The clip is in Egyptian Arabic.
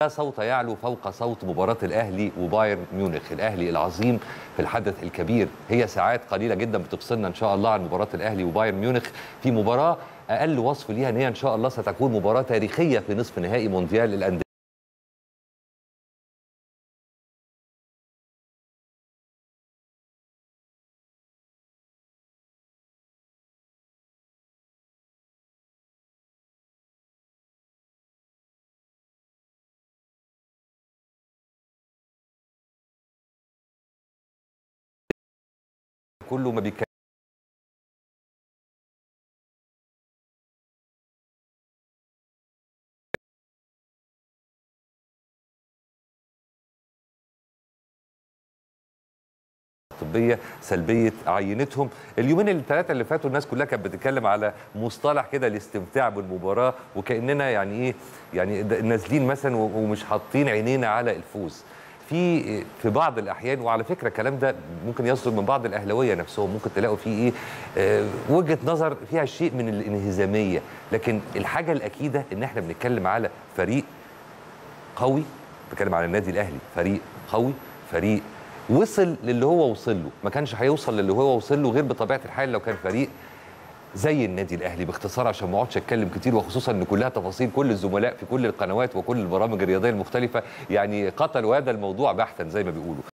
لا صوت يعلو فوق صوت مباراة الأهلي وبايرن ميونخ الأهلي العظيم في الحدث الكبير هي ساعات قليلة جدا بتفصلنا إن شاء الله عن مباراة الأهلي وبايرن ميونخ في مباراة أقل وصف ليها إن هي إن شاء الله ستكون مباراة تاريخية في نصف نهائي مونديال الأندية كله ما بيتكلم طبيه سلبيه عينتهم اليومين الثلاثه اللي فاتوا الناس كلها كانت بتتكلم على مصطلح كده الاستمتاع بالمباراه وكاننا يعني ايه يعني نازلين مثلا ومش حاطين عينينا على الفوز في في بعض الاحيان وعلى فكره الكلام ده ممكن يصدر من بعض الاهلاويه نفسهم ممكن تلاقوا فيه ايه آه وجهه نظر فيها شيء من الانهزاميه لكن الحاجه الاكيده ان احنا بنتكلم على فريق قوي بتكلم على النادي الاهلي فريق قوي فريق وصل للي هو وصل له ما كانش هيوصل للي هو وصل له غير بطبيعه الحال لو كان فريق زي النادي الاهلي باختصار عشان ما اقعدش اتكلم كتير وخصوصا ان كلها تفاصيل كل الزملاء في كل القنوات وكل البرامج الرياضيه المختلفه يعني قتلوا هذا الموضوع بحثا زي ما بيقولوا